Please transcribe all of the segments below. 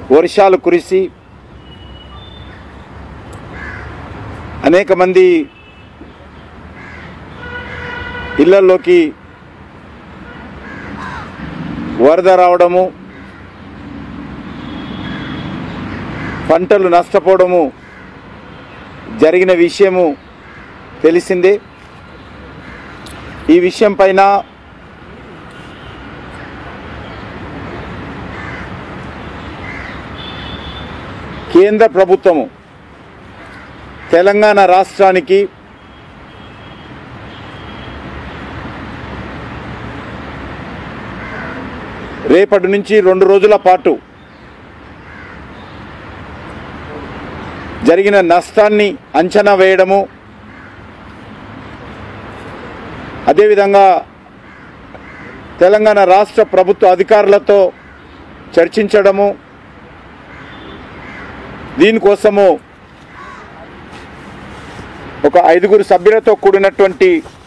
వర్షాలు కురిసి అనేక మంది ఇళ్లలోకి వరద రావడము పంటలు నష్టపోవడము జరిగిన విషయము తెలిసిందే ఈ విషయం పైన కేంద్ర ప్రభుత్వము తెలంగాణ రాష్ట్రానికి రేపటి నుంచి రెండు రోజుల పాటు జరిగిన నష్టాన్ని అంచనా వేయడము అదేవిధంగా తెలంగాణ రాష్ట్ర ప్రభుత్వ అధికారులతో చర్చించడము దీనికోసము ఒక ఐదుగురు సభ్యులతో కూడినటువంటి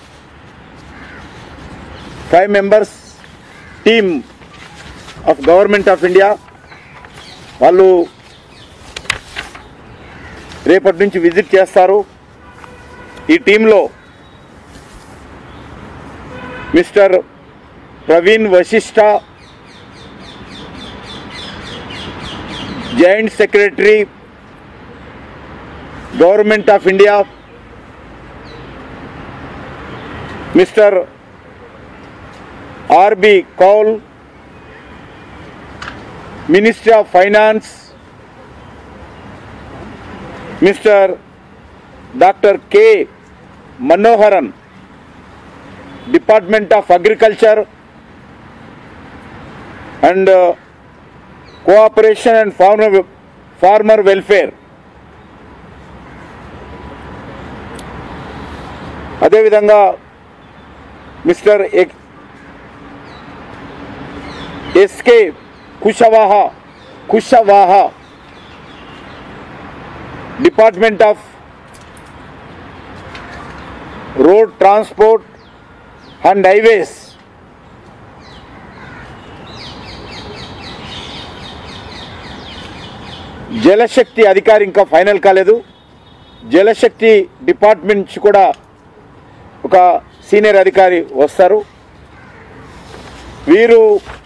five members team of government of India వాళ్ళు రేపటి నుంచి విజిట్ చేస్తారు ఈ టీంలో mister Praveen Vashishta joint secretary government of India mister RB Kaul ministry of finance mister doctor K Manoharan department of agriculture and cooperation and farmer farmer welfare అదేవిధంగా mister SK Kushwaha Kushwaha department of road transport and highways Jalshakti అధికారి ఇంకా final కాలేదు జలశక్తి department నుంచి కూడా ఒక senior అధికారి వస్తారు వీరు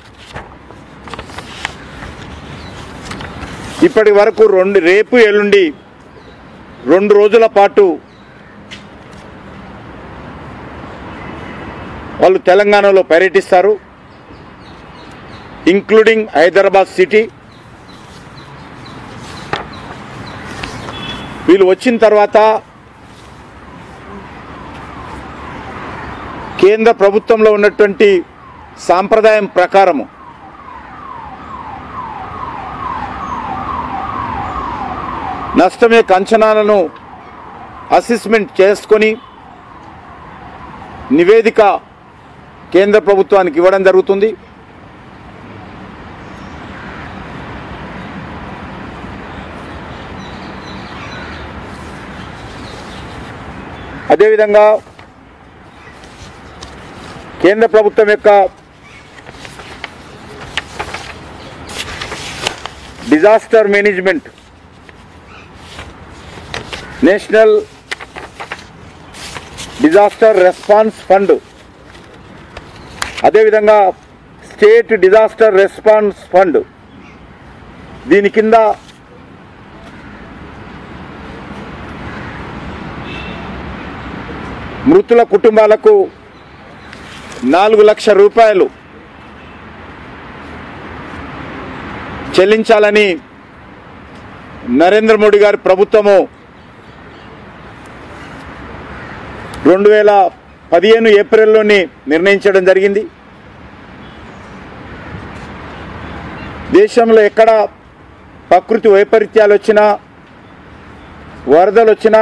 ఇప్పటి వరకు రెండు రేపు ఎల్లుండి రెండు రోజుల పాటు వాళ్ళు తెలంగాణలో పర్యటిస్తారు ఇంక్లూడింగ్ హైదరాబాద్ సిటీ వీళ్ళు వచ్చిన తర్వాత కేంద్ర ప్రభుత్వంలో ఉన్నటువంటి సాంప్రదాయం ప్రకారము నష్టం యొక్క అంచనాలను అసెస్మెంట్ చేసుకొని నివేదిక కేంద్ర ప్రభుత్వానికి ఇవ్వడం జరుగుతుంది అదేవిధంగా కేంద్ర ప్రభుత్వం యొక్క disaster management national disaster response fund అదేవిధంగా స్టేట్ డిజాస్టర్ రెస్పాన్స్ ఫండ్ దీని కింద మృతుల కుటుంబాలకు నాలుగు లక్షల రూపాయలు చెల్లించాలని నరేంద్ర మోడీ గారి ప్రభుత్వము రెండు వేల పదిహేను ఏప్రిల్లోని నిర్ణయించడం జరిగింది దేశంలో ఎక్కడ ప్రకృతి వైపరీత్యాలు వచ్చినా వరదలు వచ్చినా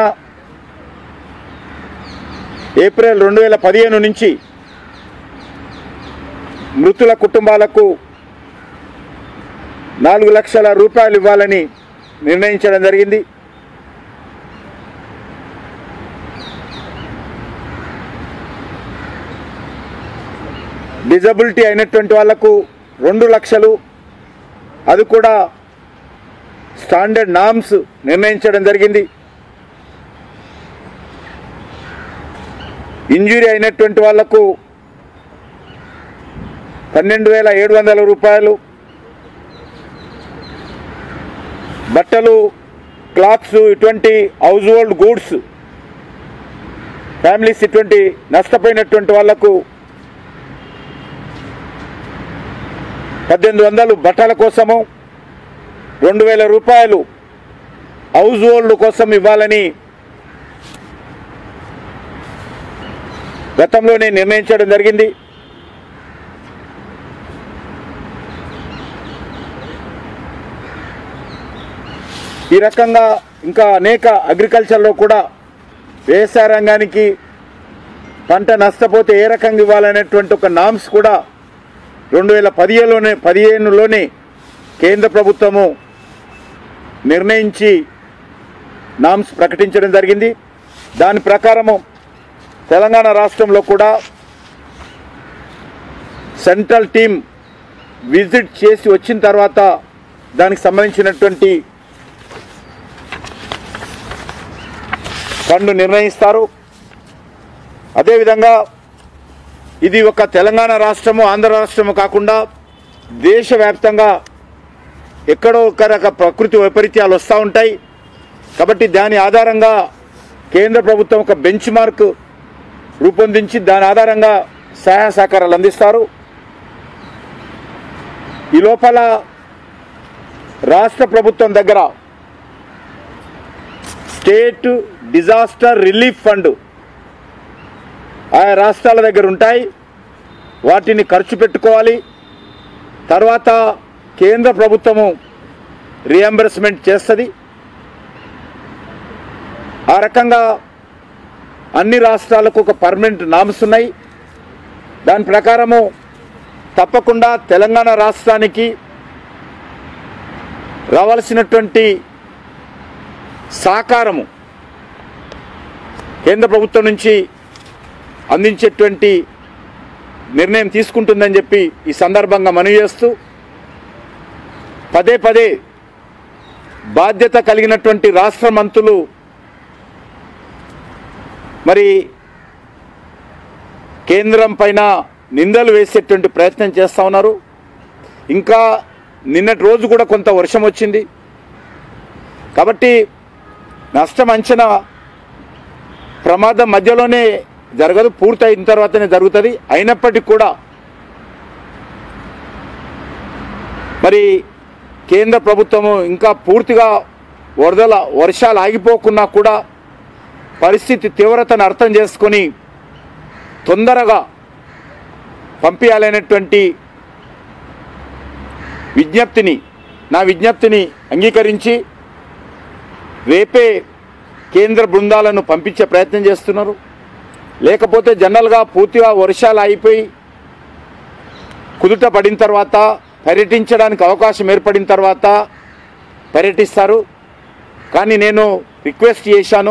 ఏప్రిల్ రెండు వేల పదిహేను నుంచి మృతుల కుటుంబాలకు నాలుగు లక్షల రూపాయలు ఇవ్వాలని నిర్ణయించడం జరిగింది డిజబిలిటీ అయినటువంటి వాళ్లకు రెండు లక్షలు అది కూడా స్టాండర్డ్ నామ్స్ నిర్ణయించడం జరిగింది ఇంజురీ అయినటువంటి వాళ్లకు పన్నెండు వేల ఏడు వందల రూపాయలు బట్టలు క్లాత్స్ ఇటువంటి హౌస్ హోల్డ్ గూడ్స్ ఫ్యామిలీస్ ఇటువంటి నష్టపోయినటువంటి వాళ్లకు పద్దెనిమిది వందలు బట్టల కోసము రెండు వేల రూపాయలు హౌస్ హోల్డ్ కోసం ఇవ్వాలని గతంలోనే నిర్ణయించడం జరిగింది ఈ రకంగా ఇంకా అనేక అగ్రికల్చర్లో కూడా వ్యవసాయ రంగానికి పంట నష్టపోతే ఏ రకంగా ఇవ్వాలనేటువంటి ఒక నామ్స్ కూడా రెండు వేల పదిహేనులోనే పదిహేనులోనే కేంద్ర ప్రభుత్వము నిర్ణయించి నామ్స్ ప్రకటించడం జరిగింది దాని ప్రకారము తెలంగాణ రాష్ట్రంలో కూడా సెంట్రల్ టీం విజిట్ చేసి వచ్చిన తర్వాత దానికి సంబంధించినటువంటి ఫండ్ నిర్ణయిస్తారు అదేవిధంగా ఇది ఒక తెలంగాణ రాష్ట్రము ఆంధ్ర రాష్ట్రము కాకుండా దేశవ్యాప్తంగా ఎక్కడో ఒక రక ప్రకృతి వైపరీత్యాలు వస్తూ ఉంటాయి కాబట్టి దాని ఆధారంగా కేంద్ర ప్రభుత్వం ఒక బెంచ్ మార్క్ రూపొందించి దాని ఆధారంగా సహాయ సహకారాలు అందిస్తారు ఈ లోపల రాష్ట్ర ప్రభుత్వం దగ్గర స్టేట్ డిజాస్టర్ రిలీఫ్ ఫండ్ ఆయా రాష్ట్రాల దగ్గర ఉంటాయి వాటిని ఖర్చు పెట్టుకోవాలి తర్వాత కేంద్ర ప్రభుత్వము రియంబర్స్మెంట్ చేస్తుంది ఆ రకంగా అన్ని రాష్ట్రాలకు ఒక పర్మనెంట్ నామ్స్ ఉన్నాయి దాని ప్రకారము తప్పకుండా తెలంగాణ రాష్ట్రానికి రావాల్సినటువంటి సహకారము కేంద్ర ప్రభుత్వం నుంచి అందించేటువంటి నిర్ణయం తీసుకుంటుందని చెప్పి ఈ సందర్భంగా మనవి చేస్తూ పదే పదే బాధ్యత కలిగినటువంటి రాష్ట్ర మంత్రులు మరి కేంద్రం పైన నిందలు వేసేటువంటి ప్రయత్నం చేస్తూ ఉన్నారు ఇంకా నిన్నటి రోజు కూడా కొంత వర్షం వచ్చింది కాబట్టి నష్టం అంచనా ప్రమాదం మధ్యలోనే జరగదు పూర్తయిన తర్వాతనే జరుగుతుంది అయినప్పటికీ కూడా మరి కేంద్ర ప్రభుత్వము ఇంకా పూర్తిగా వరదల వర్షాలు ఆగిపోకున్నా కూడా పరిస్థితి తీవ్రతను అర్థం చేసుకొని తొందరగా పంపించాలనేటువంటి విజ్ఞప్తిని నా విజ్ఞప్తిని అంగీకరించి రేపే కేంద్ర బృందాలను పంపించే ప్రయత్నం చేస్తున్నారు లేకపోతే జనరల్గా పూర్తిగా వర్షాలు అయిపోయి కుదుట పడిన తర్వాత పర్యటించడానికి అవకాశం ఏర్పడిన తర్వాత పర్యటిస్తారు కానీ నేను రిక్వెస్ట్ చేశాను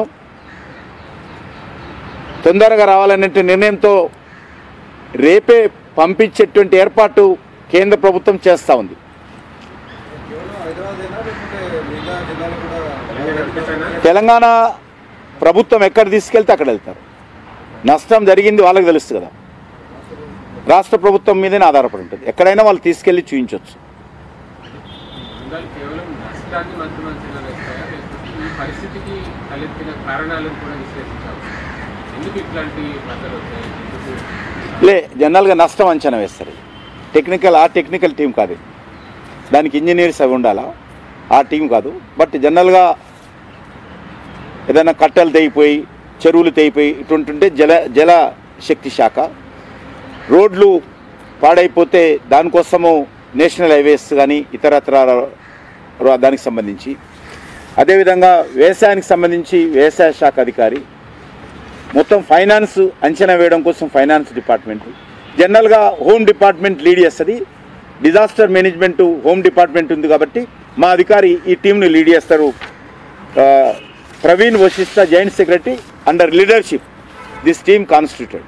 తొందరగా రావాలనే నిర్ణయంతో రేపే పంపించేటువంటి ఏర్పాటు కేంద్ర ప్రభుత్వం చేస్తూ ఉంది కేవలం హైదరాబాదేనా లేకపోతే మిగతా జిల్లాలు కూడా తెలంగాణ ప్రభుత్వం ఎక్కడ తీసుకెళ్తే అక్కడ వెళ్తారు నష్టం జరిగింది వాళ్ళకి తెలుస్తుంది కదా రాష్ట్ర ప్రభుత్వం మీదనే ఆధారపడి ఉంటుంది ఎక్కడైనా వాళ్ళు తీసుకెళ్లి చూపించవచ్చు బృందాలు కేవలం నష్టాన్ని మాత్రం అంచనా వేస్తాయా లేకపోతే ఈ పరిస్థితికి తలెత్తిన కారణాలను కూడా విశ్లేషించాలి ఎందుకు ఇట్లాంటి వరదలు వచ్చాయి ఎందుకు లే జనరల్గా నష్టం అంచనా వేస్తారు టెక్నికల్ ఆ టెక్నికల్ టీం కాదు దానికి ఇంజనీర్స్ అవి ఉండాలా ఆ టీం కాదు బట్ జనరల్గా ఏదైనా కట్టెలు తెగిపోయి చెరువులు తెగిపోయి ఇటుంటుంటే జల జల శక్తి శాఖ రోడ్లు పాడైపోతే దానికోసము నేషనల్ హైవేస్ కానీ ఇతరత్ర ర- దానికి సంబంధించి అదేవిధంగా వ్యవసాయానికి సంబంధించి వ్యవసాయ శాఖ అధికారి మొత్తం ఫైనాన్స్ అంచనా వేయడం కోసం ఫైనాన్స్ డిపార్ట్మెంట్ జనరల్గా హోమ్ డిపార్ట్మెంట్ లీడ్ చేస్తుంది డిజాస్టర్ మేనేజ్మెంట్ హోమ్ డిపార్ట్మెంట్ ఉంది కాబట్టి మా అధికారి ఈ టీంని లీడ్ చేస్తారు ఆ, Praveen Vashishta joint secretary under leadership this team constituted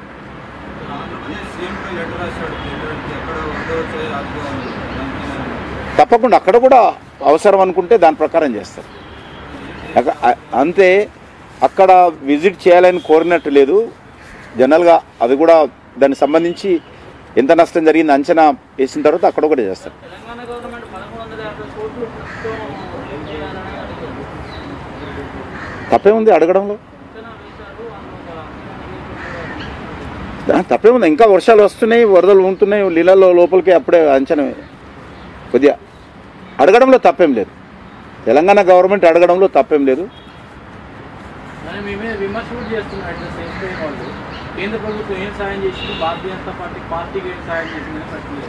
సీఎంపై లెటర్ రాశాడు కేంద్రానికి ఎక్కడ వరద వచ్చాయి ఆదుకోవాలి తప్పకుండా అక్కడ కూడా అవసరం అనుకుంటే దాని ప్రకారం చేస్తారు అక- అ- అంతే అక్కడ విజిట్ చేయాలని కోరినట్టు లేదు జనరల్గా అది కూడా దానికి సంబంధించి ఎంత నష్టం జరిగింది అంచనా వేసిన తర్వాత అక్కడ కూడా చేస్తారు తెలంగాణ గవర్నమెంట్ పదమూడు వందల యాభై కోట్లు ప్రస్తుతం రిలీజ్ చేయాలని అడిగారు తప్పే ఉంది అడగడంలో అంచనా వేశారు అందులో ఆ, తప్పే ఉంది ఇంకా వర్షాలు వస్తున్నాయి వరదలు ఉంటున్నాయి నీళ్ళలో లోపలికి అప్పుడే అంచనా కొద్దిగా అడగడంలో తప్పేం లేదు తెలంగాణ గవర్నమెంట్ అడగడంలో తప్పేం లేదు కానీ మేమే విమర్శ కూడా చేస్తున్నాం అట్ ద సేమ్ టైం వాళ్ళు కేంద్ర ప్రభుత్వం ఏం సాయం చేసింది భారతీయ జనతా పార్టీ పార్టీకి ఏం సాయం చేసిందని పట్టలేదు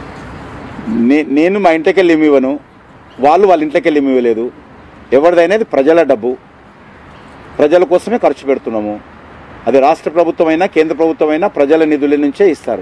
నే నేను మా ఇంట్లోకి వెళ్ళి ఏమి ఇవ్వను వాళ్ళు వాళ్ళ ఇంట్లోకి వెళ్ళి ఏమి ఇవ్వలేదు ఎవరిదైనది ప్రజల డబ్బు ప్రజల కోసమే ఖర్చు పెడుతున్నాము అది రాష్ట్ర ప్రభుత్వం అయినా కేంద్ర ప్రభుత్వం అయినా ప్రజల నిధుల నుంచే ఇస్తారు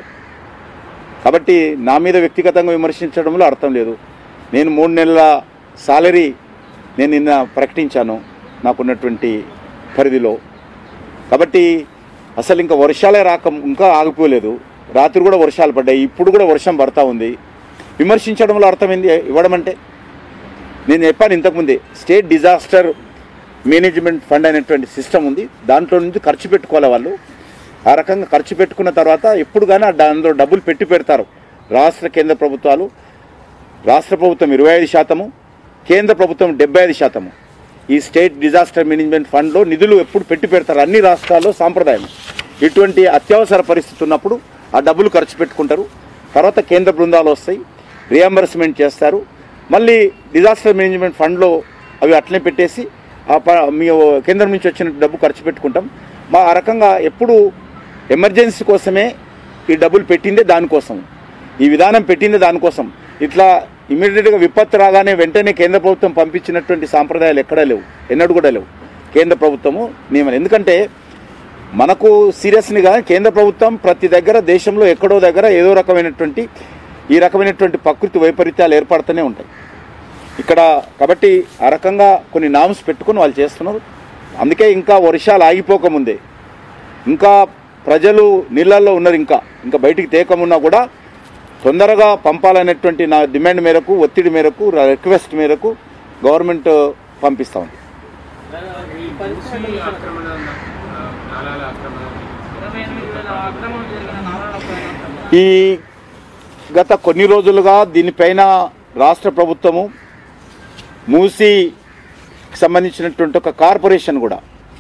కాబట్టి నా మీద వ్యక్తిగతంగా విమర్శించడంలో అర్థం లేదు నేను మూడు నెలల సాలరీ నేను నిన్న ప్రకటించాను నాకున్నటువంటి పరిధిలో కాబట్టి అసలు ఇంకా వర్షాలే రాక ఇంకా ఆగిపోలేదు రాత్రి కూడా వర్షాలు పడ్డాయి ఇప్పుడు కూడా వర్షం పడతా ఉంది విమర్శించడంలో అర్థమైంది ఇవ్వడం అంటే నేను చెప్పాను ఇంతకుముందే స్టేట్ డిజాస్టర్ మేనేజ్మెంట్ ఫండ్ అనేటువంటి సిస్టమ్ ఉంది దాంట్లో నుంచి ఖర్చు పెట్టుకోవాలి వాళ్ళు ఆ రకంగా ఖర్చు పెట్టుకున్న తర్వాత ఎప్పుడు కానీ అందులో డబ్బులు పెట్టి పెడతారు రాష్ట్ర కేంద్ర ప్రభుత్వాలు రాష్ట్ర ప్రభుత్వం ఇరవై ఐదు శాతము కేంద్ర ప్రభుత్వం డెబ్బై ఐదు శాతము ఈ స్టేట్ డిజాస్టర్ మేనేజ్మెంట్ ఫండ్లో నిధులు ఎప్పుడు పెట్టి పెడతారు అన్ని రాష్ట్రాల్లో సాంప్రదాయం ఇటువంటి అత్యవసర పరిస్థితి ఉన్నప్పుడు ఆ డబ్బులు ఖర్చు పెట్టుకుంటారు తర్వాత కేంద్ర బృందాలు వస్తాయి రియంబర్స్మెంట్ చేస్తారు మళ్ళీ డిజాస్టర్ మేనేజ్మెంట్ ఫండ్లో అవి అట్లనే పెట్టేసి ఆ ప మీ కేంద్రం నుంచి వచ్చిన డబ్బు ఖర్చు పెట్టుకుంటాం మా ఆ రకంగా ఎప్పుడు ఎమర్జెన్సీ కోసమే ఈ డబ్బులు పెట్టిందే దానికోసం ఈ విధానం పెట్టిందే దానికోసం ఇట్లా ఇమీడియట్గా విపత్తు రాగానే వెంటనే కేంద్ర ప్రభుత్వం పంపించినటువంటి సాంప్రదాయాలు ఎక్కడా లేవు ఎన్నడూ కూడా లేవు కేంద్ర ప్రభుత్వము నియమనం ఎందుకంటే మనకు సీరియస్నిగా కేంద్ర ప్రభుత్వం ప్రతి దగ్గర దేశంలో ఎక్కడో దగ్గర ఏదో రకమైనటువంటి ఈ రకమైనటువంటి ప్రకృతి వైపరీత్యాలు ఏర్పడుతూనే ఉంటాయి ఇక్కడ కాబట్టి ఆ రకంగా కొన్ని నామ్స్ పెట్టుకుని వాళ్ళు చేస్తున్నారు అందుకే ఇంకా వర్షాలు ఆగిపోకముందే ఇంకా ప్రజలు నీళ్ళల్లో ఉన్నారు ఇంకా ఇంకా బయటికి తేకమున్నా కూడా తొందరగా పంపాలనేటువంటి నా డిమాండ్ మేరకు ఒత్తిడి మేరకు రిక్వెస్ట్ మేరకు గవర్నమెంట్ పంపిస్తా ఉంది ఈ మూసీ పరిస్థితి ఆక్రమణ ఆ, నాలాల ఆక్రమణ ఇరవై ఎనిమిది వేల అక్రమం జరిగిన నారాయణ పైన ఈ గత కొన్ని రోజులుగా దీనిపైన రాష్ట్ర ప్రభుత్వము మూసీకి సంబంధించినటువంటి ఒక కార్పొరేషన్ కూడా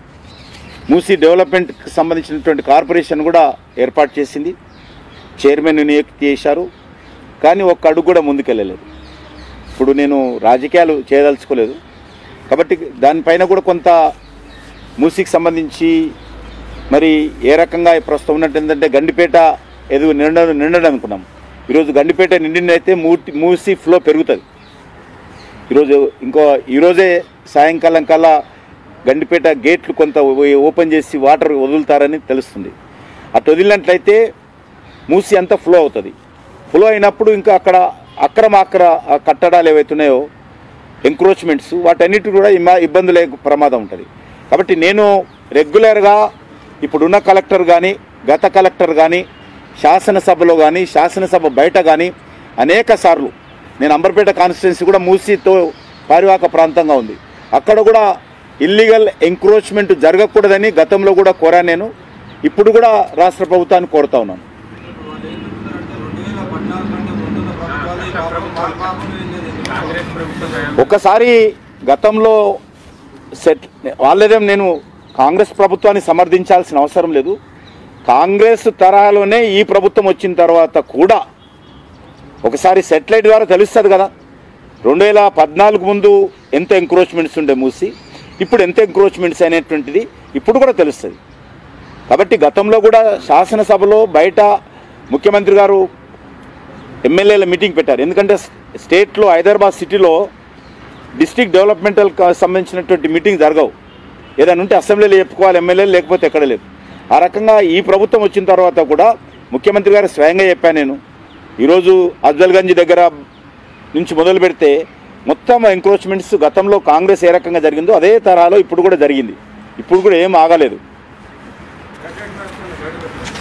మూసీ డెవలప్మెంట్కి సంబంధించినటువంటి కార్పొరేషన్ కూడా ఏర్పాటు చేసింది చైర్మన్ నియుక్తి చేశారు కానీ ఒక్క అడుగు కూడా ముందుకెళ్ళలేదు ఇప్పుడు నేను రాజకీయాలు చేయదలుచుకోలేదు కాబట్టి దానిపైన కూడా కొంత మూసీకి సంబంధించి మరి ఏ రకంగా ప్రస్తుతం ఉన్నట్టు ఏంటంటే గండిపేట ఎదుగు నిండ నిండడం అనుకున్నాం ఈరోజు గండిపేట నిండినైతే మూర్తి మూసి ఫ్లో పెరుగుతుంది ఈరోజు ఇంకో ఈరోజే సాయంకాలం కల్లా గండిపేట గేట్లు కొంత ఓ- ఓపెన్ చేసి వాటర్ వదులుతారని తెలుస్తుంది అటు వదిలినట్లయితే మూసి అంతా ఫ్లో అవుతుంది ఫ్లో అయినప్పుడు ఇంకా అక్కడ అక్రమ అక్ర ఆ కట్టడాలు ఏవైతున్నాయో ఎంక్రోచ్మెంట్స్ వాటన్నిటి కూడా ఇమ్మా- ఇబ్బందులే ప్రమాదం ఉంటుంది కాబట్టి నేను రెగ్యులర్గా ఇప్పుడున్న కలెక్టర్ కానీ గత కలెక్టర్ కానీ శాసనసభలో కానీ శాసనసభ బయట కానీ అనేక సార్లు నేను అంబర్పేట కాన్స్టిట్యున్సీ కూడా మూసీతో పారివాక ప్రాంతంగా ఉంది అక్కడ కూడా ఇల్లీగల్ ఎంక్రోచ్మెంట్ జరగకూడదని గతంలో కూడా కోరాను నేను ఇప్పుడు కూడా రాష్ట్ర ప్రభుత్వాన్ని కోరుతా ఉన్నాను వాళ్ళు ఏం చెప్తున్నారంటే రెండు వేల పద్నాలుగు కంటే ముందున్న ప్రభుత్వాలు ఈ పాపం మా పాపం ఏం లేదు ఎందుకు కాంగ్రెస్ ప్రభుత్వం హయాం ఒకసారి గతంలో సెట్ వాళ్ళదేం నేను కాంగ్రెస్ ప్రభుత్వాన్ని సమర్థించాల్సిన అవసరం లేదు కాంగ్రెస్ తరహాలోనే ఈ ప్రభుత్వం వచ్చిన తర్వాత కూడా ఒకసారి సెటిలైట్ ద్వారా తెలుస్తుంది కదా రెండు వేల పద్నాలుగు ముందు ఎంత ఎంక్రోచ్మెంట్స్ ఉండే మూసి ఇప్పుడు ఎంత ఎంక్రోచ్మెంట్స్ అనేటువంటిది ఇప్పుడు కూడా తెలుస్తుంది కాబట్టి గతంలో కూడా శాసనసభలో బయట ముఖ్యమంత్రి గారు ఎమ్మెల్యేల మీటింగ్ పెట్టారు ఎందుకంటే స్టేట్లో హైదరాబాద్ సిటీలో డిస్ట్రిక్ట్ డెవలప్మెంటల్ సంబంధించినటువంటి మీటింగ్ జరగవు ఏదైనా ఉంటే అసెంబ్లీలో చెప్పుకోవాలి ఎమ్మెల్యేలు లేకపోతే ఎక్కడ లేదు ఆ రకంగా ఈ ప్రభుత్వం వచ్చిన తర్వాత కూడా ముఖ్యమంత్రి గారు స్వయంగా చెప్పాను నేను ఈరోజు అఫ్జల్గంజ్ దగ్గర నుంచి మొదలు పెడితే మొత్తం ఎంక్రోచ్మెంట్స్ గతంలో కాంగ్రెస్ ఏ రకంగా జరిగిందో అదే తరహాలో ఇప్పుడు కూడా జరిగింది ఇప్పుడు కూడా ఏం ఆగలేదు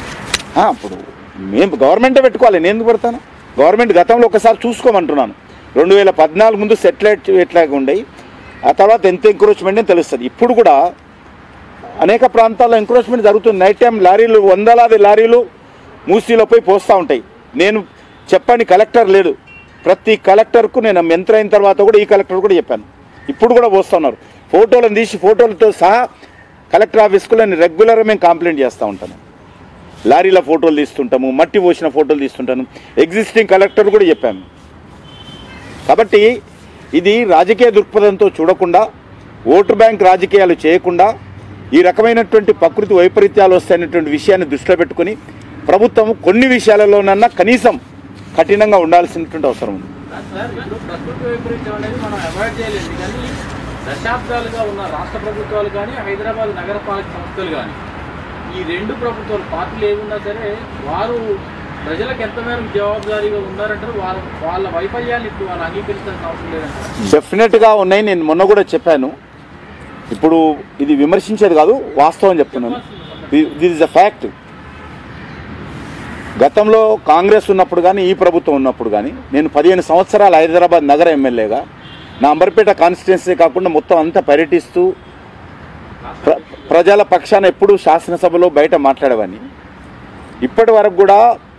ఆ, ఇప్పుడు మేము గవర్నమెంటే పెట్టుకోవాలి నేను ఎందుకు పెడతాను గవర్నమెంట్ గతంలో ఒకసారి చూసుకోమంటున్నాను రెండు వేల పద్నాలుగు ముందు సెటిలైట్ ఎట్లాగా ఉండయి ఆ తర్వాత ఎంత ఎంక్రోచ్మెంట్ అని తెలుస్తుంది ఇప్పుడు కూడా అనేక ప్రాంతాల్లో ఎంక్రోచ్మెంట్ జరుగుతుంది నైట్ టైం లారీలు వందలాది లారీలు మూసీలో పోయి పోస్తూ ఉంటాయి నేను చెప్పని కలెక్టర్ లేడు ప్రతి కలెక్టర్కు నేను మెంటర్ అయిన తర్వాత కూడా ఈ కలెక్టర్ కూడా చెప్పాను ఇప్పుడు కూడా పోస్తున్నారు ఫోటోలను తీసి ఫోటోలతో సహా కలెక్టర్ ఆఫీస్కు నేను రెగ్యులర్గా మేము కంప్లైంట్ చేస్తూ ఉంటాను లారీల ఫోటోలు తీస్తుంటాము మట్టి పోసిన ఫోటోలు తీస్తుంటాను ఎగ్జిస్టింగ్ కలెక్టర్ కూడా చెప్పాము కాబట్టి ఇది రాజకీయ దృక్పథంతో చూడకుండా ఓటు బ్యాంక్ రాజకీయాలు చేయకుండా ఈ రకమైనటువంటి ప్రకృతి వైపరీత్యాలు వస్తాయనేటువంటి విషయాన్ని దృష్టిలో పెట్టుకొని ప్రభుత్వం కొన్ని విషయాలలోనన్నా కనీసం కఠినంగా ఉండాల్సినటువంటి అవసరం ఉంది సార్ ఇప్పుడు ప్రకృతి వైపరీత్యం అనేది మనం అవాయిడ్ చేయలేదు కానీ దశాబ్దాలుగా ఉన్న రాష్ట్ర ప్రభుత్వాలు కానీ హైదరాబాద్ నగరపాలక సంస్థలు కానీ ఈ రెండు ప్రభుత్వాలు పార్టీలు ఏమున్నా సరే వారు ప్రజలకు ఎంత మేరకు జవాబుదారీగా ఉన్నారంటారు వాళ్ళ వాళ్ళ వైఫల్యాన్ని ఇప్పుడు వాళ్ళు అంగీకరించాల్సిన అవసరం లేదంటారు డెఫినెట్గా ఉన్నాయి నేను మొన్న కూడా చెప్పాను ఇప్పుడు ఇది విమర్శించేది కాదు వాస్తవం చెప్తున్నాను దిస్ ఇస్ అ ఫ్యాక్ట్ గతంలో కాంగ్రెస్ ఉన్నప్పుడు కానీ ఈ ప్రభుత్వం ఉన్నప్పుడు కానీ నేను పదిహేను సంవత్సరాలు హైదరాబాద్ నగర ఎమ్మెల్యేగా నా అంబర్పేట కాన్స్టిట్యున్సీ కాకుండా మొత్తం అంతా పర్యటిస్తూ ప్ర ప్రజల పక్షాన ఎప్పుడూ శాసనసభలో బయట మాట్లాడేవాడిని ఇప్పటి వరకు కూడా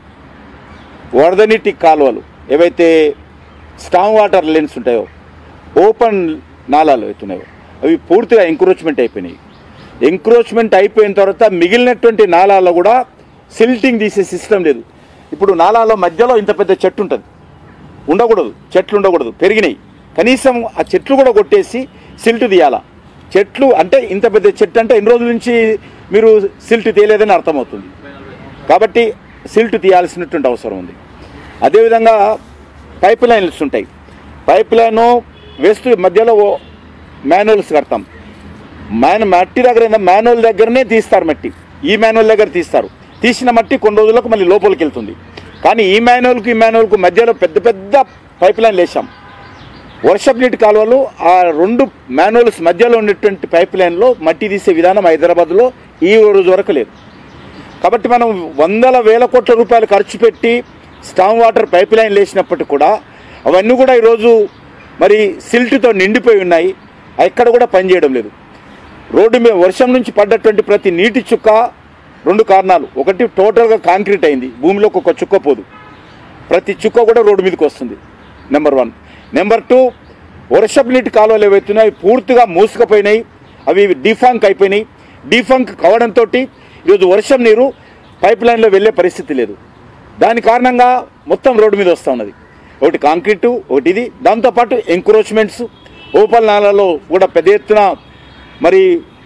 వరద నీటి కాలువలు ఏవైతే స్టామ్ వాటర్ లెన్స్ ఉంటాయో ఓపెన్ నాలాలు అవుతున్నాయో అవి పూర్తిగా ఎంక్రోచ్మెంట్ అయిపోయినాయి ఎంక్రోచ్మెంట్ అయిపోయిన తర్వాత మిగిలినటువంటి నాలాల్లో కూడా సిల్టింగ్ తీసే సిస్టమ్ లేదు ఇప్పుడు నాలాలో మధ్యలో ఇంత పెద్ద చెట్టు ఉంటుంది ఉండకూడదు చెట్లు ఉండకూడదు పెరిగినాయి కనీసం ఆ చెట్లు కూడా కొట్టేసి సిల్ట్ తీయాలా చెట్లు అంటే ఇంత పెద్ద చెట్టు అంటే ఎన్ని రోజుల నుంచి మీరు సిల్ట్ తీయలేదని అర్థమవుతుంది కాబట్టి సిల్ట్ తీయాల్సినటువంటి అవసరం ఉంది అదేవిధంగా పైప్ లైన్స్ ఉంటాయి పైప్ లైన్ వేస్తూ మధ్యలో మాన్యువల్స్ కడతాం మ్యాన్ మట్టి దగ్గర ఏందో మాన్యువల్ దగ్గరనే తీస్తారు మట్టి ఈ మాన్యువల్ దగ్గర తీస్తారు తీసిన మట్టి కొన్ని రోజులకు మళ్ళీ లోపలికి వెళ్తుంది కానీ ఈ మాన్యువల్కి ఈ మాన్యువల్కు మధ్యలో పెద్ద పెద్ద పైప్ లైన్లు వేసాం వర్షపు నీటి కాలువలు ఆ రెండు మాన్యువల్స్ మధ్యలో ఉన్నటువంటి పైప్ లైన్లో మట్టి తీసే విధానం హైదరాబాద్లో ఈ రోజు వరకు లేదు కాబట్టి మనం వందల వేల కోట్ల రూపాయలు ఖర్చు పెట్టి స్టామ్ వాటర్ పైప్ లైన్ వేసినప్పటికీ కూడా అవన్నీ కూడా ఈరోజు మరి సిల్ట్తో నిండిపోయి ఉన్నాయి ఎక్కడ కూడా పనిచేయడం లేదు రోడ్డు మీద వర్షం నుంచి పడ్డటువంటి ప్రతి నీటి చుక్క రెండు కారణాలు ఒకటి టోటల్గా కాంక్రీట్ అయింది భూమిలోకి ఒక చుక్క పోదు ప్రతి చుక్క కూడా రోడ్డు మీదకి వస్తుంది నెంబర్ వన్ నెంబర్ టూ వర్షపు నీటి కాలువలు ఏవైతున్నాయి పూర్తిగా మూసుకుపోయినాయి అవి డిఫాంక్ అయిపోయినాయి డిఫాంక్ కావడంతో ఈరోజు వర్షం నీరు పైప్ లైన్లో వెళ్ళే పరిస్థితి లేదు దాని కారణంగా మొత్తం రోడ్డు మీద వస్తూ ఉన్నది ఒకటి కాంక్రీటు ఒకటి ఇది దాంతోపాటు ఎంక్రోచ్మెంట్స్ ఓపెన్ నాలలో కూడా పెద్ద ఎత్తున మరి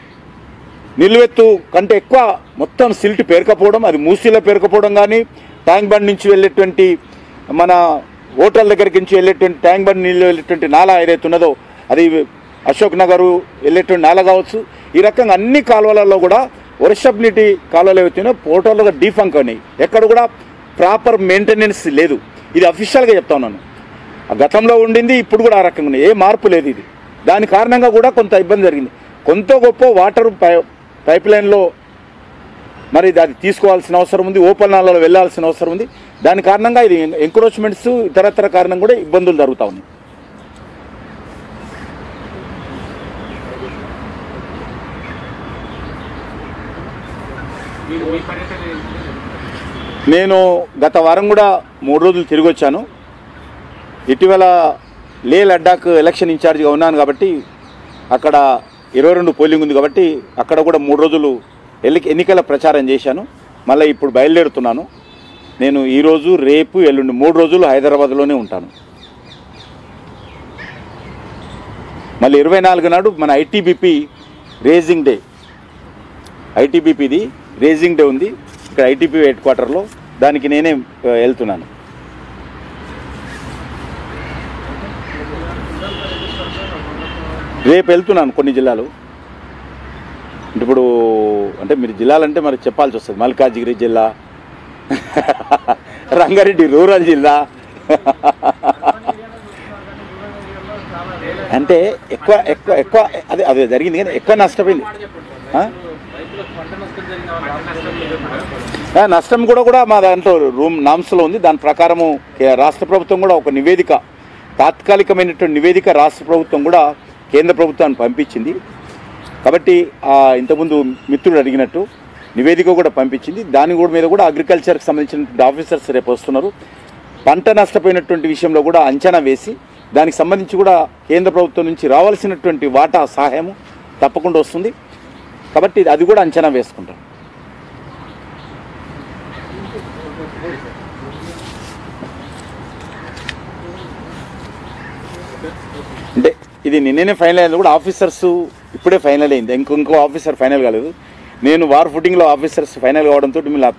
నిలువెత్తు కంటే ఎక్కువ మొత్తం సిల్ట్ పేరుకపోవడం అది మూసీలో పేరుకపోవడం కానీ ట్యాంక్ బండ్ నుంచి వెళ్ళేటువంటి మన హోటల్ దగ్గరికి నుంచి వెళ్ళేటువంటి ట్యాంక్ బండ్ నీళ్ళు వెళ్ళేటువంటి నాలా ఏదైతే ఉన్నదో అది అశోక్ నగర్ వెళ్ళేటువంటి నాల కావచ్చు ఈ రకంగా అన్ని కాలువలలో కూడా వర్షపు నీటి కాలువలు ఏవైతున్నాయో టోటల్గా డీఫంక్ అయినాయి ఎక్కడ కూడా ప్రాపర్ మెయింటెనెన్స్ లేదు ఇది అఫీషియల్గా చెప్తా ఉన్నాను ఆ గతంలో ఉండింది ఇప్పుడు కూడా ఆ రకంగా ఉంది ఏ మార్పు లేదు ఇది దాని కారణంగా కూడా కొంత ఇబ్బంది జరిగింది కొంత గొప్ప వాటర్ పై పైప్ లైన్లో మరి అది తీసుకోవాల్సిన అవసరం ఉంది ఓపెన్ నాలలో వెళ్ళాల్సిన అవసరం ఉంది దాని కారణంగా ఇది ఎంక్రోచ్మెంట్స్ ఇతరత్ర కారణం కూడా ఇబ్బందులు జరుగుతూ ఉన్నాయి మీరు మీ పర్యటన ఏంటి? నేను గత వారం కూడా మూడు రోజులు తిరిగి వచ్చాను ఇటీవల లే లడ్డాక్ ఎలక్షన్ ఇన్ఛార్జిగా ఉన్నాను కాబట్టి అక్కడ ఇరవై రెండు పోలింగ్ ఉంది కాబట్టి అక్కడ కూడా మూడు రోజులు ఎల్లి ఎన్నికల ప్రచారం చేశాను మళ్ళీ ఇప్పుడు బయలుదేరుతున్నాను నేను ఈరోజు రేపు ఎల్లుండి మూడు రోజులు హైదరాబాద్లోనే ఉంటాను మళ్ళీ ఇరవై నాలుగు నాడు మన ఐటీబీపీ రేజింగ్ డే ఐటీబీపీది రేజింగ్ డే ఉంది ఇక్కడ ఐటీపీ హెడ్ క్వార్టర్లో దానికి నేనే ఆ, వెళ్తున్నాను రేపు వెళ్తున్నాను కొన్ని జిల్లాలు అంటే ఇప్పుడు అంటే మీరు జిల్లాలంటే మరి చెప్పాల్సి వస్తుంది మల్కాజ్గిరి జిల్లా రంగారెడ్డి రూరల్ జిల్లా అంటే ఎక్కువ ఎక్కువ ఎక్కువ అదే అదే జరిగింది కానీ ఎక్కువ నష్టపోయింది మాట చెప్పండి ఆ? రైతులకు పంట నష్టం జరిగిన పంట వాళ్ళు నష్టం మీద కూడా ఆ, నష్టం కూడా కూడా మా దాంట్లో రూమ్ నామ్స్లో ఉంది దాని ప్రకారము కే- రాష్ట్ర ప్రభుత్వం కూడా ఒక నివేదిక తాత్కాలికమైనటువంటి నివేదిక రాష్ట్ర ప్రభుత్వం కూడా కేంద్ర ప్రభుత్వానికి పంపించింది కాబట్టి ఆ ఇంతకుముందు మిత్రుడు అడిగినట్టు నివేదిక కూడా పంపించింది దాని కూడా మీద కూడా అగ్రికల్చర్కి సంబంధించినటువంటి ఆఫీసర్స్ రేపు వస్తున్నారు పంట నష్టపోయినటువంటి విషయంలో కూడా అంచనా వేసి దానికి సంబంధించి కూడా కేంద్ర ప్రభుత్వం నుంచి రావాల్సినటువంటి వాటా సహాయము తప్పకుండా వస్తుంది కాబట్టి అది కూడా అంచనా వేసుకుంటాం అంటే ఇది నిన్ననే ఫైనల్ అయింది కూడా ఆఫీసర్స్ ఇప్పుడే ఫైనల్ అయింది ఇంకో ఇంకో ఆఫీసర్ ఫైనల్ కాలేదు నేను వార్ ఫుటింగ్లో ఆఫీసర్స్ ఫైనల్ కావడంతో మీరు